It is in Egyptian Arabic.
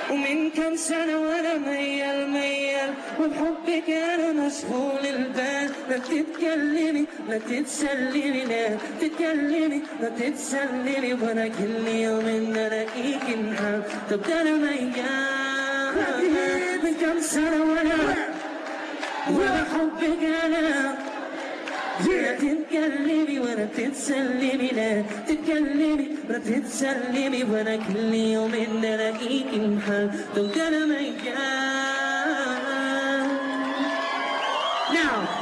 ومن كم سنة وانا ميال ميال وبحبك انا مشغول البال لا تتكلمي لا تتسلمي لا تتكلمي لا تتسلمي وانا كل يوم الاقيك انحال طب ده انا ميال من كم سنة وانا وبحبك انا لا تتكلمي ولا تتسلمي لا تتكلمي ولا تتسلمي وانا كل يوم ان الاقيك انحل طب ده انا ميال Now